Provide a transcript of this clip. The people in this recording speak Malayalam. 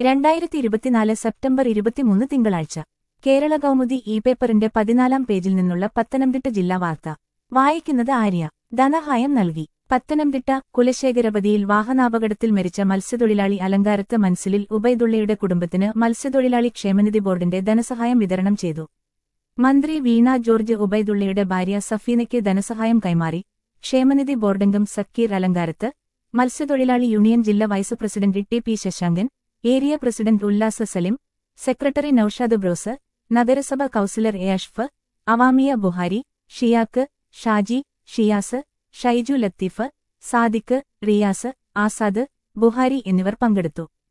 രണ്ടായിരത്തി ഇരുപത്തിനാല് സെപ്റ്റംബർ ഇരുപത്തിമൂന്ന് തിങ്കളാഴ്ച കേരള കൗമുദി ഇ പേപ്പറിന്റെ പതിനാലാം പേജിൽ നിന്നുള്ള പത്തനംതിട്ട ജില്ലാ വാർത്ത വായിക്കുന്നത് ആര്യ ധനഹായം നൽകി പത്തനംതിട്ട കുലശേഖരപതിയിൽ വാഹനാപകടത്തിൽ മരിച്ച മത്സ്യത്തൊഴിലാളി അലങ്കാരത്ത് മൻസിലിൽ ഉബൈദുള്ളയുടെ കുടുംബത്തിന് മത്സ്യത്തൊഴിലാളി ക്ഷേമനിധി ബോർഡിന്റെ ധനസഹായം വിതരണം ചെയ്തു മന്ത്രി വീണ ജോർജ് ഉബൈദുള്ളയുടെ ഭാര്യ സഫീനയ്ക്ക് ധനസഹായം കൈമാറി ക്ഷേമനിധി ബോർഡംഗം സക്കീർ അലങ്കാരത്ത് മത്സ്യത്തൊഴിലാളി യൂണിയൻ ജില്ലാ vice president T P Sasankan area president ഉല്ലാസ സലിം സെക്രട്ടറി നൌഷാദ് ബ്രോസ് നഗരസഭ കൌൺസിലർ എ അഷ്ഫ് അവാമിയ ബുഹാരി ഷിയാക്ക് ഷാജി ഷിയാസ് ഷൈജു ലത്തീഫ് സാദിഖ് റിയാസ് ആസാദ് ബുഹാരി എന്നിവർ പങ്കെടുത്തു